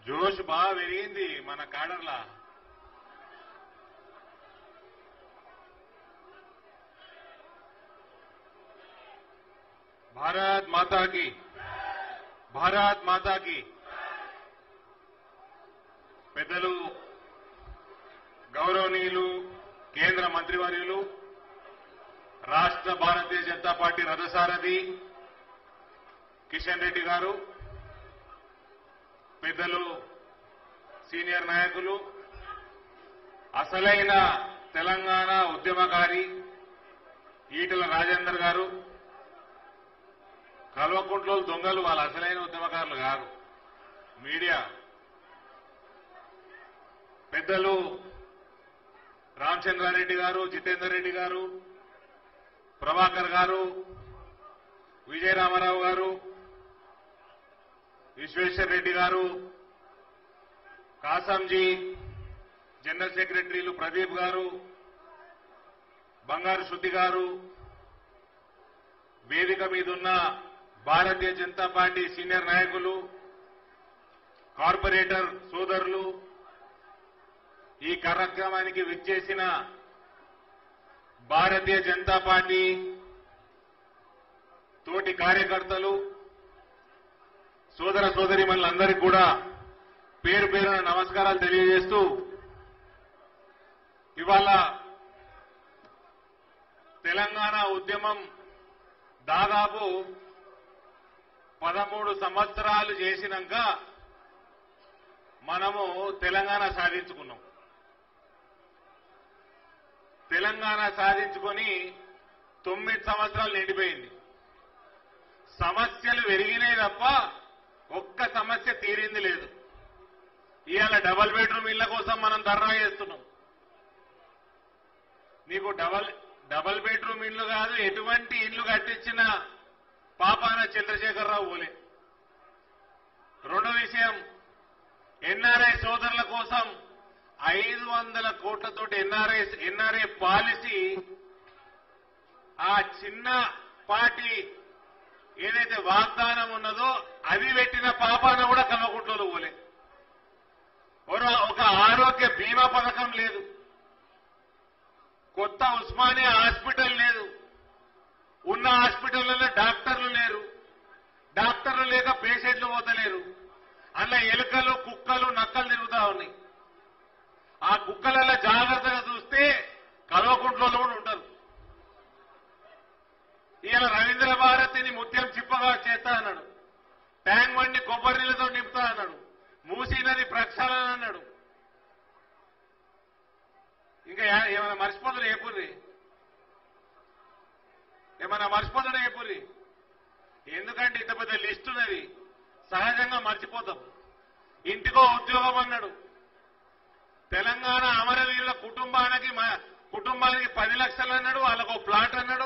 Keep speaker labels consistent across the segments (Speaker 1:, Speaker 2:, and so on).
Speaker 1: జోష్ బాగా పెరిగింది మన కాడర్లా భారత్ మాతాకి భారత్ మాతాకి పెద్దలు గౌరవనీయులు కేంద్ర మంత్రివర్యులు రాష్ట్ర భారతీయ జనతా పార్టీ రథసారథి కిషన్ రెడ్డి గారు పెద్దలు సీనియర్ నాయకులు అసలైన తెలంగాణ ఉద్యమకారి ఈటల రాజేందర్ గారు కల్వకుంట్లో దొంగలు వాళ్ళ అసలైన ఉద్యమకారులు కాదు మీడియా పెద్దలు రామచంద్రారెడ్డి గారు జితేందర్ రెడ్డి గారు ప్రభాకర్ గారు విజయరామారావు గారు విశ్వేశ్వర్ రెడ్డి గారు కాసంజీ జనరల్ సెక్రటరీలు ప్రదీప్ గారు బంగారు శృతి గారు వేదిక మీదున్న భారతీయ జనతా పార్టీ సీనియర్ నాయకులు కార్పొరేటర్ సోదరులు ఈ కార్యక్రమానికి విచ్చేసిన భారతీయ జనతా పార్టీ తోటి కార్యకర్తలు సోదర సోదరి మనందరికీ కూడా పేరు పేరున నమస్కారాలు తెలియజేస్తూ ఇవాళ తెలంగాణ ఉద్యమం దాదాపు పదమూడు సంవత్సరాలు చేసినాక మనము తెలంగాణ సాధించుకున్నాం తెలంగాణ సాధించుకొని తొమ్మిది సంవత్సరాలు నిండిపోయింది సమస్యలు పెరిగినాయి తప్ప ఒక్క సమస్య తీరింది లేదు ఇవాళ డబల్ బెడ్రూమ్ ఇళ్ల కోసం మనం ధర్నా చేస్తున్నాం నీకు డబల్ డబల్ బెడ్రూమ్ ఇల్లు కాదు ఎటువంటి ఇల్లు కట్టించిన పాపాన చంద్రశేఖరరావు పోలే రెండో విషయం ఎన్ఆర్ఐ సోదరుల కోసం ఐదు వందల కోట్లతోటి ఎన్ఆర్ఐ ఎన్ఆర్ఐ పాలసీ ఆ చిన్న పార్టీ ఏదైతే వాగ్దానం ఉన్నదో అది పెట్టిన పాపాన కూడా కల్వకుంట్లో పోలే ఒక- ఒక ఆరోగ్య బీమా పథకం లేదు కొత్త ఉస్మానియా హాస్పిటల్ లేదు ఉన్న హాస్పిటల్లో డాక్టర్లు లేరు డాక్టర్లు లేక పేషెంట్లు పోతలేరు అందులో ఎలుకలు కుక్కలు నక్కలు తిరుగుతా ఉన్నాయి ఆ కుక్కలలో జాగ్రత్తగా చూస్తే కల్వకుంట్లో కూడా ఉంటారు ఇవాళ రవీంద్ర భారతిని ముత్యం చిప్పగా చేస్తా అన్నాడు ట్యాంక్ బండి కొబ్బరి నీళ్ళతో నింపుతా అన్నాడు మూసీ నది ప్రక్షాళన అన్నాడు ఇంకా యా- ఏమైనా మర్చిపోతున్నా ఏపుర్రి ఏమైనా మర్చిపోతున్నా ఏపుర్రి ఎందుకంటే ఇంత పెద్ద లిస్ట్ ఉన్నది సహజంగా మర్చిపోతాం ఇంటికో ఉద్యోగం అన్నాడు తెలంగాణ అమరవీరుల కుటుంబానికి మ- కుటుంబానికి పది లక్షలు అన్నాడు వాళ్ళకు ఒక ప్లాట్ అన్నాడు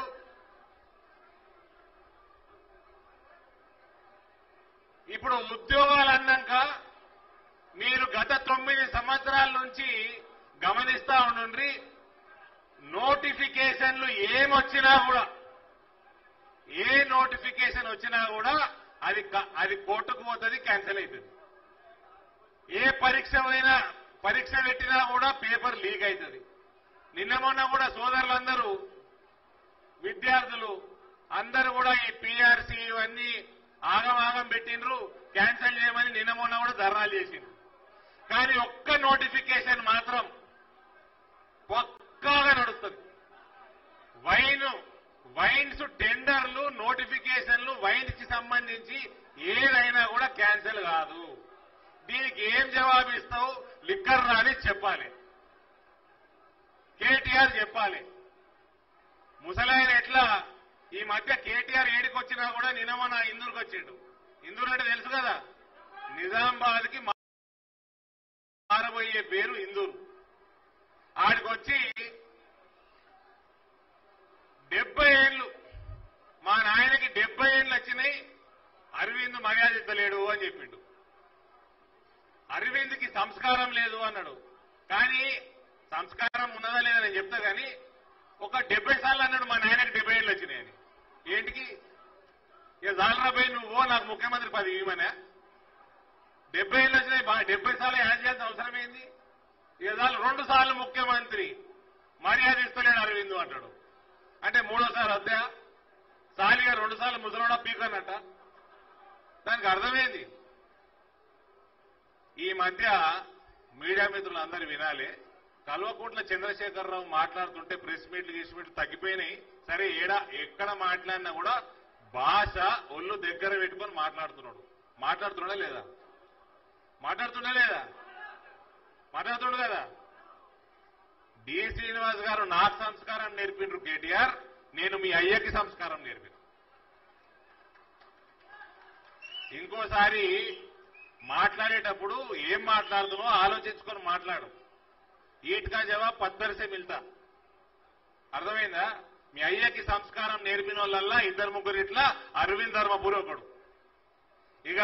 Speaker 1: ఇప్పుడు ఉద్యోగాలు అన్నాక మీరు గత తొమ్మిది సంవత్సరాల నుంచి గమనిస్తా ఉండండి నోటిఫికేషన్లు ఏమొచ్చినా కూడా ఏ నోటిఫికేషన్ వచ్చినా కూడా అది క- అది కోర్టుకు పోతుంది క్యాన్సిల్ అవుతుంది ఏ పరీక్ష అయినా పరీక్ష పెట్టినా కూడా పేపర్ లీక్ అవుతుంది నిన్న మొన్న కూడా సోదరులందరూ విద్యార్థులు అందరూ కూడా ఈ పీఆర్సీ ఇవన్నీ ఆగం ఆగం పెట్టిండ్రు క్యాన్సిల్ చేయమని నిన్న మొన్న కూడా ధర్నాలు చేసిండ్రు కానీ ఒక్క నోటిఫికేషన్ మాత్రం పక్కాగా నడుస్తుంది వైన్ వైన్స్ టెండర్లు నోటిఫికేషన్లు వైన్స్ కి సంబంధించి ఏదైనా కూడా క్యాన్సిల్ కాదు దీనికి ఏం జవాబిస్తావు లిక్కర్ రాని చెప్పాలి కేటీఆర్ చెప్పాలి ముసలాయన ఎట్లా ఈ మధ్య కేటీఆర్ ఏడికి వచ్చినా కూడా నిన్న మన ఇందూరుకు వచ్చిండు ఇందూరు అంటే తెలుసు కదా నిజామాబాద్ కి మారబోయే పేరు ఇందూరు ఆడికొచ్చి డెబ్బై ఏళ్ళు మా నాయనకి డెబ్బై ఏళ్ళు వచ్చినాయి అరవింద్ మర్యాద ఇస్తలేడు అని చెప్పిండు అరవింద్కి సంస్కారం లేదు అన్నాడు కానీ సంస్కారం ఉన్నదా లేదా నేను చెప్తా కానీ ఒక డెబ్బై సార్లు అన్నాడు మా నాయనకి డెబ్బై ఏళ్ళు వచ్చినాయని ఏంటికి ఇక జాలరాబాయి నువ్వు నాకు ముఖ్యమంత్రి పదవి ఇవ్వమనా డెబ్బై ఏళ్ళు వచ్చినాయి బా- డెబ్బై సార్లు యాడ్ చేయాల్సిన అవసరం ఏంది ఇక చాలు రెండు సార్లు ముఖ్యమంత్రి మర్యాద ఇస్తలేడు అరవింద్ అంటాడు అంటే మూడోసారి వద్దా సాలిగా రెండు సార్లు ముసలోడా పీకన్నట్ట దానికి అర్థమైంది ఈ మధ్య మీడియా మిత్రులు అందరూ వినాలి కల్వకుంట్ల చంద్రశేఖరరావు మాట్లాడుతుంటే ప్రెస్ మీట్లు గీస్ మీట్లు తగ్గిపోయినాయి సరే ఏడా ఎక్కడ మాట్లాడినా కూడా భాష ఒళ్ళు దగ్గర పెట్టుకొని మాట్లాడుతున్నాడు మాట్లాడుతున్నా లేదా మాట్లాడుతున్నా లేదా మాట్లాడుతుండు కదా డి శ్రీనివాస్ గారు నాకు సంస్కారం నేర్పిండ్రు కేటీఆర్ నేను మీ అయ్యకి సంస్కారం నేర్పిన ఇంకోసారి మాట్లాడేటప్పుడు ఏం మాట్లాడుతున్నావో ఆలోచించుకొని మాట్లాడు ఈట్కా జవాబ్ పద్దరిసే మిల్తా అర్థమైందా మీ అయ్యకి సంస్కారం నేర్పిన వాళ్ళల్లా ఇద్దరు ముగ్గురు ఇట్లా అరవింద్ ధర్మపురి ఒకడు ఇక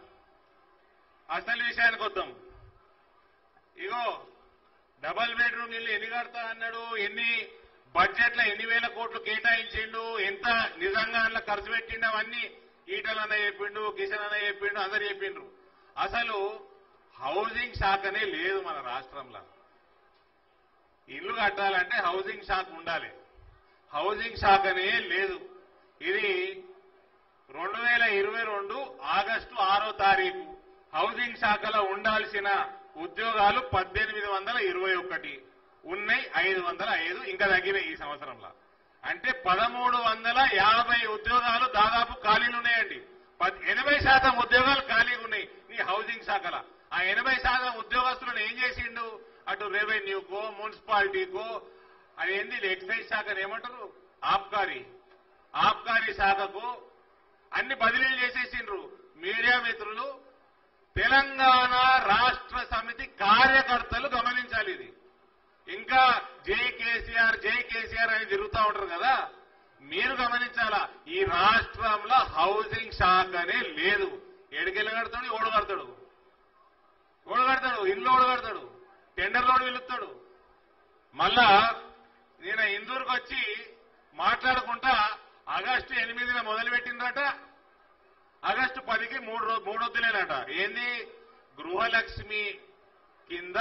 Speaker 1: అసలు విషయానికి వద్దాం ఇగో డబల్ బెడ్రూమ్ ఇల్లు ఎన్ని కడతా అన్నాడు ఎన్ని బడ్జెట్ లో ఎన్ని వేల కోట్లు కేటాయించిండు ఎంత నిజంగా అందులో ఖర్చు పెట్టిండు అవన్నీ ఈటల్ అన్న చెప్పిండు కిషన్ అన్న చెప్పిండు అందరు చెప్పిండ్రు అసలు హౌసింగ్ శాఖనే లేదు మన రాష్ట్రంలో ఇల్లు కట్టాలంటే హౌసింగ్ శాఖ ఉండాలి హౌసింగ్ శాఖనే లేదు ఇది రెండు వేల ఇరవై రెండు ఆగస్టు ఆరో తారీఖు హౌసింగ్ శాఖలో ఉండాల్సిన ఉద్యోగాలు పద్దెనిమిది వందల ఇరవై ఒకటి ఉన్నాయి ఐదు వందల ఐదు ఇంకా తగ్గినాయి ఈ సంవత్సరంలో అంటే పదమూడు వందల యాభై ఉద్యోగాలు దాదాపు ఖాళీలు ఉన్నాయండి పద్- ఎనభై శాతం ఉద్యోగాలు ఖాళీగా ఉన్నాయి నీ హౌసింగ్ శాఖలో ఆ ఎనభై శాతం ఉద్యోగస్తులను ఏం చేసిండు అటు రెవెన్యూకో మున్సిపాలిటీకో అది ఏంది ఇది ఎక్సైజ్ శాఖను ఏమంటారు ఆబ్కారీ ఆబ్కారీ శాఖకు అన్ని బదిలీలు చేసేసిండ్రు మీడియా మిత్రులు తెలంగాణ రాష్ట్ర సమితి కార్యకర్తలు గమనించాలి ఇది ఇంకా జై కేసీఆర్ జై కేసీఆర్ అని తిరుగుతూ ఉంటారు కదా మీరు గమనించాలా ఈ రాష్ట్రంలో హౌసింగ్ శాఖనే లేదు ఎడికెళ్ళి కడతాడు ఓడు కడతాడు ఓడు కడతాడు ఇల్లు ఓడు కడతాడు టెండర్లోడు పిలుస్తాడు మళ్ళా నేను ఇందూరుకు వచ్చి మాట్లాడుకుంటా ఆగస్టు ఎనిమిదిన మొదలుపెట్టిందట ఆగస్టు పదికి మూడు రోజు మూడు వద్దులేనట ఏంది గృహలక్ష్మి కింద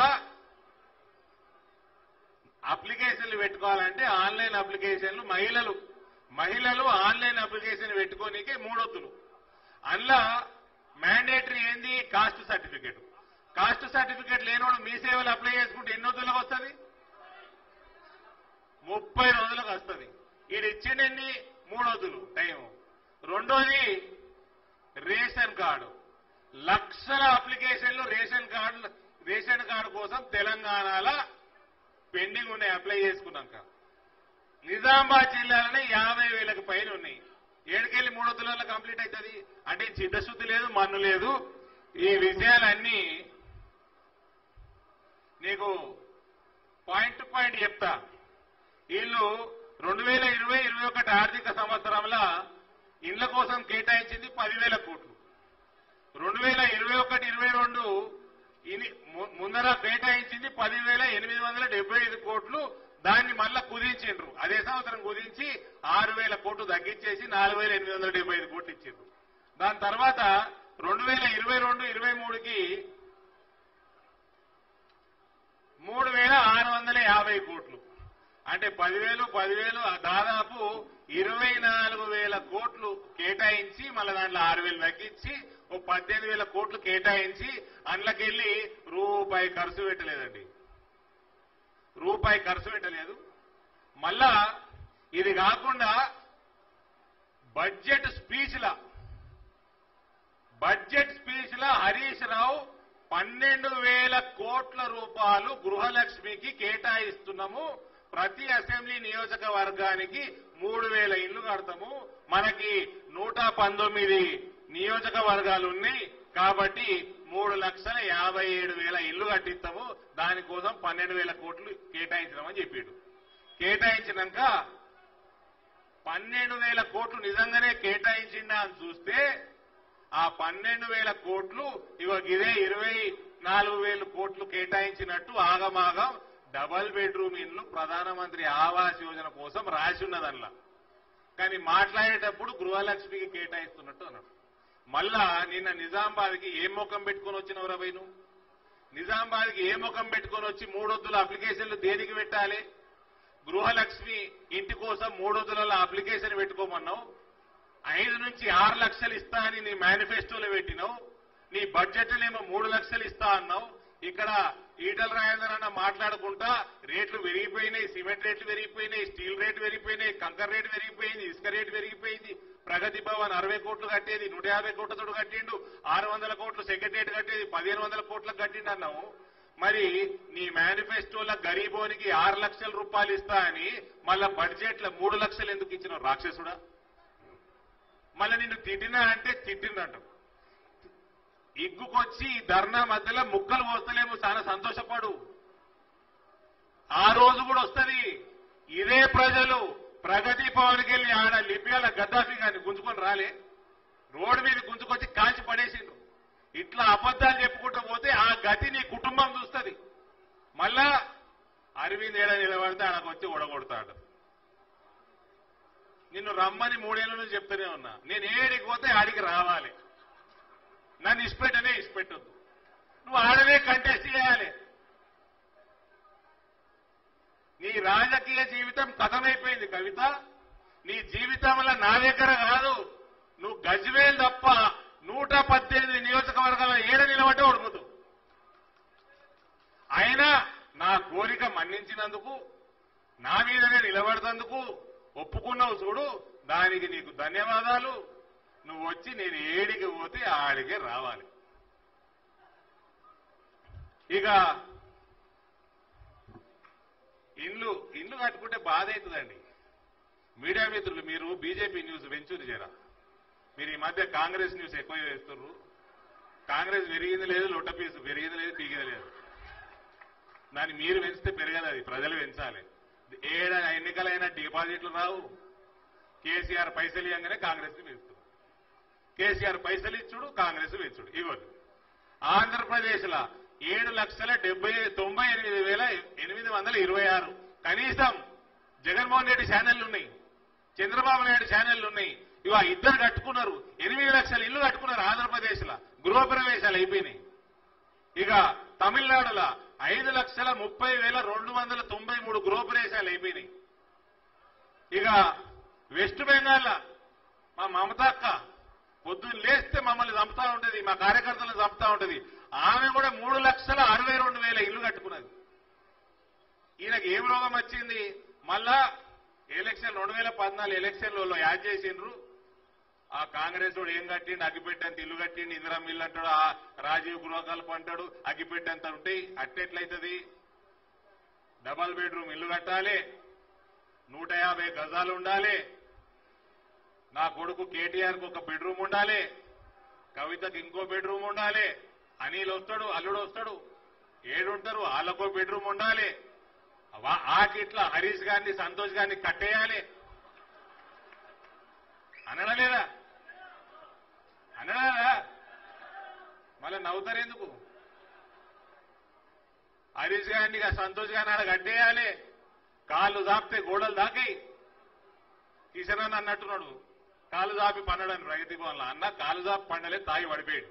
Speaker 1: అప్లికేషన్లు పెట్టుకోవాలంటే ఆన్లైన్ అప్లికేషన్లు మహిళలు మహిళలు ఆన్లైన్ అప్లికేషన్ పెట్టుకోనికే మూడొద్దులు అందులో మ్యాండేటరీ ఏంది కాస్ట్ సర్టిఫికేట్ కాస్ట్ సర్టిఫికేట్ లేనోడు మీ సేవలు అప్లై చేసుకుంటే ఎన్ని వద్దులకు వస్తుంది ముప్పై రోజులకు వస్తుంది ఇది ఇచ్చిండెన్ని మూడు వద్దులు టైం రెండోది రేషన్ కార్డు లక్షల అప్లికేషన్లు రేషన్ కార్డు రేషన్ కార్డు కోసం తెలంగాణలో పెండింగ్ ఉన్నాయి అప్లై చేసుకున్నాక నిజామాబాద్ జిల్లాలోనే యాభై వేలకు పైన ఉన్నాయి ఏడుకెళ్ళి మూడు వందల కంప్లీట్ అవుతుంది అంటే చిత్తశుద్ధి లేదు మన్ను లేదు ఈ విషయాలన్నీ నీకు పాయింట్ టు పాయింట్ చెప్తా వీళ్ళు రెండు వేల ఇరవై ఇరవై ఒకటి ఆర్థిక సంవత్సరంలో ఇండ్ల కోసం కేటాయించింది పదివేల కోట్లు రెండు వేల ఇరవై ఒకటి ఇరవై రెండు ఇని- ము- ముందర కేటాయించింది పదివేల ఎనిమిది వందల డెబ్బై ఐదు కోట్లు దాన్ని మళ్ళా కుదించిండ్రు అదే సంవత్సరం కుదించి ఆరు వేల కోట్లు తగ్గించేసి నాలుగు వేల ఎనిమిది వందల డెబ్బై ఐదు కోట్లు ఇచ్చిండ్రు దాని తర్వాత రెండు వేల ఇరవై రెండు ఇరవై మూడుకి మూడు వేల ఆరు వందల యాభై కోట్లు అంటే పదివేలు పదివేలు ఆ దాదాపు ఇరవై నాలుగు వేల కోట్లు కేటాయించి మళ్ళీ దాంట్లో ఆరు వేలు తగ్గించి ఓ పద్దెనిమిది వేల కోట్లు కేటాయించి అందులోకెళ్ళి రూపాయి ఖర్చు పెట్టలేదండి రూపాయి ఖర్చు పెట్టలేదు మళ్ళా ఇది కాకుండా బడ్జెట్ స్పీచ్ల బడ్జెట్ స్పీచ్ లో హరీష్ రావు పన్నెండు వేల కోట్ల రూపాయలు గృహలక్ష్మికి కేటాయిస్తున్నాము ప్రతి అసెంబ్లీ నియోజకవర్గానికి మూడు వేల ఇళ్లు కడతాము మనకి నూట పంతొమ్మిది నియోజకవర్గాలు ఉన్నాయి కాబట్టి మూడు లక్షల యాభై ఏడు వేల ఇల్లు కట్టిస్తాము దానికోసం పన్నెండు వేల కోట్లు కేటాయించడమని చెప్పాడు కేటాయించినాక పన్నెండు వేల కోట్లు నిజంగానే కేటాయించిందా అని చూస్తే ఆ పన్నెండు వేల కోట్లు ఇవ ఇదే ఇరవై నాలుగు వేల కోట్లు కేటాయించినట్టు ఆగమాగం డబల్ బెడ్రూమ్ ఇల్లు ప్రధానమంత్రి ఆవాస్ యోజన కోసం రాసి ఉన్నదల్లా కానీ మాట్లాడేటప్పుడు గృహలక్ష్మికి కేటాయిస్తున్నట్టు అన్నాడు మళ్ళా నిన్న నిజామాబాద్కి ఏ ముఖం పెట్టుకొని వచ్చినవరా బై నువ్వు నిజామాబాద్కి ఏ ముఖం పెట్టుకొని వచ్చి మూడొద్దుల అప్లికేషన్లు దేనికి పెట్టాలి గృహలక్ష్మి ఇంటి కోసం మూడొద్దుల అప్లికేషన్ పెట్టుకోమన్నావు ఐదు నుంచి ఆరు లక్షలు ఇస్తా అని నీ మేనిఫెస్టోలో పెట్టినావు నీ బడ్జెట్ ఏమో మూడు లక్షలు ఇస్తా అన్నావు ఇక్కడ ఈటల రాజేందర్ అన్న మాట్లాడుకుంటా రేట్లు పెరిగిపోయినాయి సిమెంట్ రేట్లు పెరిగిపోయినాయి స్టీల్ రేటు పెరిగిపోయినాయి కంకర్ రేటు పెరిగిపోయింది ఇసుక రేటు పెరిగిపోయింది ప్రగతి భవన్ అరవై కోట్లు కట్టేది నూట యాభై కోట్లతో కట్టిండు ఆరు వందల కోట్లు సెక్రటరియట్ కట్టేది పదిహేను వందల కోట్లకు కట్టిండు అన్నావు మరి నీ మేనిఫెస్టోలో గరీబోనికి ఆరు లక్షల రూపాయలు ఇస్తా అని మళ్ళా బడ్జెట్ లో మూడు లక్షలు ఎందుకు ఇచ్చిన రాక్షసుడా మళ్ళీ నిన్ను తిట్టినా అంటే తిట్టిందంట ఇగ్గుకొచ్చి ఈ ధర్నా మధ్యలో ముక్కలు పోస్తలేము చాలా సంతోషపడు ఆ రోజు కూడా వస్తది ఇదే ప్రజలు ప్రగతి భవన్కి వెళ్ళి ఆడ లిబియాల గద్దాఫీ గారిని గుంజుకొని రాలే రోడ్డు మీద గుంజుకొచ్చి కాల్చి పడేసిండు ఇట్లా అబద్దాలు చెప్పుకుంటూ పోతే ఆ గతి నీ కుటుంబం చూస్తుంది మళ్ళా అరవింద్ ఏడ నిలబడితే ఆడకు వచ్చి ఓడగొడతాడు నిన్ను రమ్మని మూడేళ్ల నుంచి చెప్తూనే ఉన్నా నేను ఏడికి పోతే ఆడికి రావాలి నన్ను ఇష్టపెట్టనే ఇష్టపెట్టొద్దు నువ్వు ఆడనే కంటెస్ట్ చేయాలి నీ రాజకీయ జీవితం కథమైపోయింది కవిత నీ జీవితంలో నా దగ్గర కాదు నువ్వు గజ్వేల్ తప్ప నూట పద్దెనిమిది నియోజకవర్గాల ఏడ నిలబట్టే ఓడిపోతావు అయినా నా కోరిక మన్నించినందుకు నా మీదనే నిలబడతందుకు ఒప్పుకున్నావు చూడు దానికి నీకు ధన్యవాదాలు నువ్వు వచ్చి నేను ఏడికి పోతే ఆడికే రావాలి ఇక ఇల్లు ఇల్లు కట్టుకుంటే బాధ అవుతుందండి మీడియా మిత్రులు మీరు బీజేపీ న్యూస్ వెంచూరి చేరా మీరు ఈ మధ్య కాంగ్రెస్ న్యూస్ ఎక్కువ వేస్తున్నారు కాంగ్రెస్ పెరిగింది లేదు లొట్టపీసు పెరిగింది లేదు పీగింది లేదు దాన్ని మీరు పెంచితే పెరగదు అది ప్రజలు పెంచాలి ఏడ ఎన్నికలైన డిపాజిట్లు రావు కేసీఆర్ పైసలు ఇవ్వగానే కాంగ్రెస్ పెంచుతుంది కేసీఆర్ పైసలు ఇచ్చుడు కాంగ్రెస్ పెంచుడు ఇవ్వదు ఆంధ్రప్రదేశ్ లా ఏడు లక్షల డెబ్బై తొంభై ఎనిమిది వేల ఎనిమిది వందల ఇరవై ఆరు కనీసం జగన్మోహన్ రెడ్డి ఛానళ్లు ఉన్నాయి చంద్రబాబు నాయుడు ఛానళ్లు ఉన్నాయి ఇవా ఇద్దరు కట్టుకున్నారు ఎనిమిది లక్షల ఇల్లు కట్టుకున్నారు ఆంధ్రప్రదేశ్ లా గృహప్రవేశాలు అయిపోయినాయి ఇక తమిళనాడులో ఐదు లక్షల ముప్పై వేల రెండు వందల తొంభై మూడు గృహప్రవేశాలు అయిపోయినాయి ఇక వెస్ట్ బెంగాల్ మా మమత అక్క పొద్దున్న లేస్తే మమ్మల్ని చంపుతా ఉంటది మా కార్యకర్తలను చంపుతా ఉంటది ఆమె కూడా మూడు లక్షల అరవై రెండు వేల ఇల్లు కట్టుకున్నది ఈయనకి ఏం రోగం వచ్చింది మళ్ళా ఎలక్షన్ రెండు వేల పద్నాలుగు ఎలక్షన్లలో యాడ్ చేసిండ్రు ఆ కాంగ్రెస్ వాడు ఏం కట్టిండు అగ్గిపెట్టంత ఇల్లు కట్టిండు ఇందిరా మిల్లు అంటాడు ఆ రాజీవ్ గృహకల్ప అంటాడు అగ్గిపెట్టంత ఉంటాయి అట్టెట్లయితది డబల్ బెడ్రూమ్ ఇల్లు కట్టాలి నూట యాభై గజాలు ఉండాలి నా కొడుకు కేటీఆర్ కు ఒక బెడ్రూమ్ ఉండాలి కవితకి ఇంకో బెడ్రూమ్ ఉండాలి అనిల్ వస్తాడు అల్లుడు వస్తాడు ఏడుంటారు వాళ్ళకో బెడ్రూమ్ ఉండాలి వా- ఆకిట్ల హరీష్ గారిని సంతోష్ గారిని కట్టేయాలి అనడలేదా అనడా మళ్ళీ నవ్వుతారు ఎందుకు హరీష్ గారిని ఇక సంతోష్ గారిని ఆడ కట్టేయాలి కాళ్ళు దాపితే గోడలు దాకి కిషన్ అన్న అన్నట్టున్నాడు కాలు దాపి పండడని ప్రగతి భవన్లో అన్న కాలు దాపి పండలే తాగి పడిపోయాడు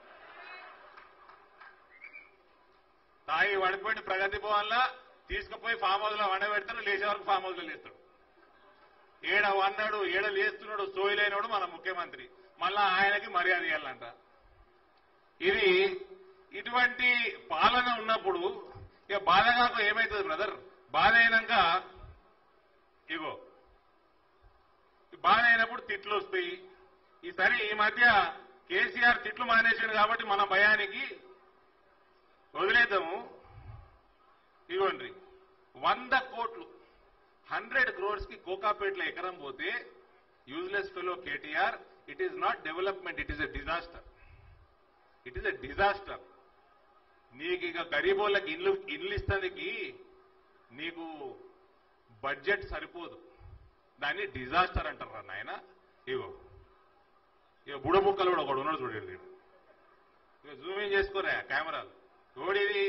Speaker 1: తాగి పడిపోయి ప్రగతి భవన్లో తీసుకుపోయి ఫామ్ హౌస్ లో వండబెడతాడు లేచే వరకు ఫామ్ హౌస్ లో లేస్తాడు ఏడ వన్నాడు ఏడ లేస్తున్నాడు సోయిలైనడు మన ముఖ్యమంత్రి మళ్ళా ఆయనకి మర్యాద ఇవ్వాలంట ఇది ఇటువంటి పాలన ఉన్నప్పుడు ఇక బాధ కాక ఏమవుతుంది బ్రదర్ బాధ అయినాక ఇగో బాధ అయినప్పుడు తిట్లు వస్తాయి ఈసారి ఈ మధ్య కేసీఆర్ తిట్లు మానేసాడు కాబట్టి మన భయానికి వదిలేద్దాము ఇగోండి వంద కోట్లు హండ్రెడ్ క్రోర్స్ కి కోకాపేటలో ఎకరం పోతే useless fellow KTR it is not development it is a disaster it is a disaster నీకు ఇక గరీబోళ్ళకి ఇల్లు ఇల్లు ఇస్తానికి నీకు బడ్జెట్ సరిపోదు దాన్ని డిజాస్టర్ అంటారు రా నాయన ఇగో ఇక బుడబుక్కలు కూడా ఒకడు ఉన్నాడు చూడండి ఇక జూమ్ ఇన్ చేసుకోరా కెమెరాలు ఓడిది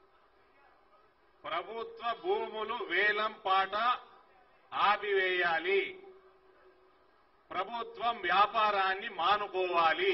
Speaker 1: ప్రభుత్వ భూములు వేలం పాట ఆపివేయాలి ప్రభుత్వం వ్యాపారాన్ని మానుకోవాలి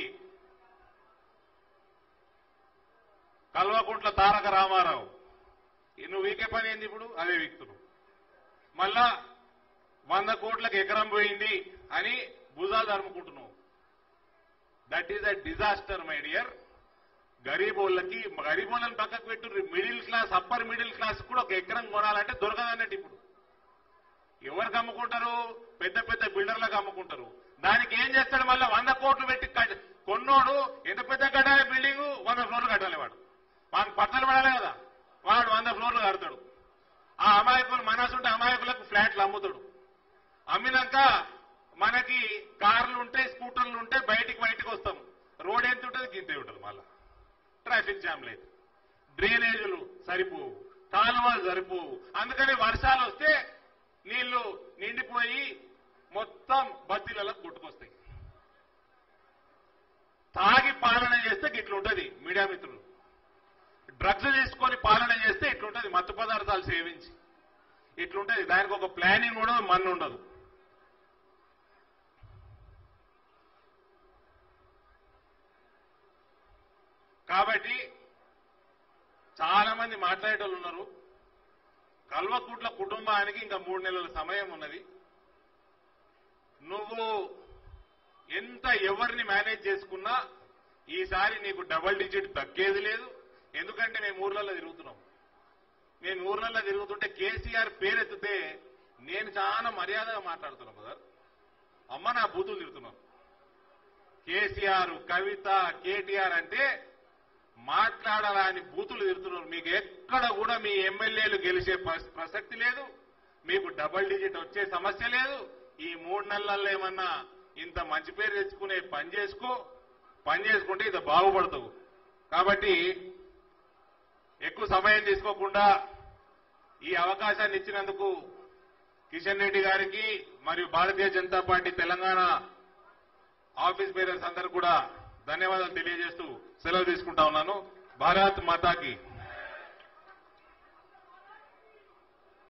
Speaker 1: కల్వకుంట్ల తారక రామారావు ఈ నువ్వు వీకే పని ఏంది ఇప్పుడు అదే వీక్తున్నావు మళ్ళా వంద కోట్లకు ఎకరం పోయింది అని భుజాలు జరుపుకుంటున్నావు that is a disaster my dear గరీబోళ్ళకి గరీబోళ్ళని పక్కకు పెట్టు middle class upper middle class కూడా ఒక ఎకరం కొనాలంటే దొరకదన్నట్టు ఇప్పుడు ఎవరికి అమ్ముకుంటారు పెద్ద పెద్ద బిల్డర్లకు అమ్ముకుంటారు దానికి ఏం చేస్తాడు మళ్ళీ వంద కోట్లు పెట్టి కట్- కొన్నోడు ఎంత పెద్ద కట్టాలి బిల్డింగ్ వంద ఫ్లోర్లు కట్టాలి వాడు వాడికి పట్టలు పడాలి కదా వాడు వంద ఫ్లోర్లు కడతాడు ఆ అమాయకులు మనసుంటే అమాయకులకు ఫ్లాట్లు అమ్ముతాడు అమ్మినాక మనకి కార్లు ఉంటాయి స్కూటర్లు ఉంటాయి బయటికి బయటికి వస్తాం రోడ్ ఎంత ఉంటుంది గింతే ఉంటుంది మళ్ళా ట్రాఫిక్ జామ్ లేదు డ్రైనేజీలు సరిపోవు కాలువలు సరిపోవు అందుకని వర్షాలు వస్తే నీళ్లు నిండిపోయి మొత్తం బత్తీలలో కొట్టుకొస్తాయి తాగి పాలన చేస్తే ఇట్లుంటది మీడియా మిత్రులు డ్రగ్స్ తీసుకొని పాలన చేస్తే ఇట్లుంటది మత్తు పదార్థాలు సేవించి ఇట్లుంటది దానికి ఒక ప్లానింగ్ కూడా మన్ను ఉండదు కాబట్టి చాలా మంది మాట్లాడేటోళ్ళు ఉన్నారు కల్వకుట్ల కుటుంబానికి ఇంకా మూడు నెలల సమయం ఉన్నది నువ్వు ఎంత ఎవరిని మేనేజ్ చేసుకున్నా ఈసారి నీకు డబల్ డిజిట్ దక్కేది లేదు ఎందుకంటే మేము ఊర్లలో తిరుగుతున్నాం మేము ఊర్లలో తిరుగుతుంటే కేసీఆర్ పేరెత్తితే నేను చాలా మర్యాదగా మాట్లాడుతున్నాను కదా అమ్మ నా బూతులు తిరుగుతున్నాను కేసీఆర్ కవిత కేటీఆర్ అంటే మాట్లాడాలని బూతులు తిరుగుతున్నారు మీకు ఎక్కడ కూడా మీ ఎమ్మెల్యేలు గెలిచే ప్రస- ప్రసక్తి లేదు మీకు డబల్ డిజిట్ వచ్చే సమస్య లేదు ఈ మూడు నెలల్లో ఏమన్నా ఇంత మంచి పేరు తెచ్చుకునే పని చేసుకో పని చేసుకుంటే ఇది బాగుపడతావు కాబట్టి ఎక్కువ సమయం తీసుకోకుండా ఈ అవకాశాన్ని ఇచ్చినందుకు కిషన్ రెడ్డి గారికి మరియు Bharatiya Janata party Telangana office bearers అందరూ కూడా ధన్యవాదాలు తెలియజేస్తూ సెలవు తీసుకుంటా ఉన్నాను భారత్ మాతాకి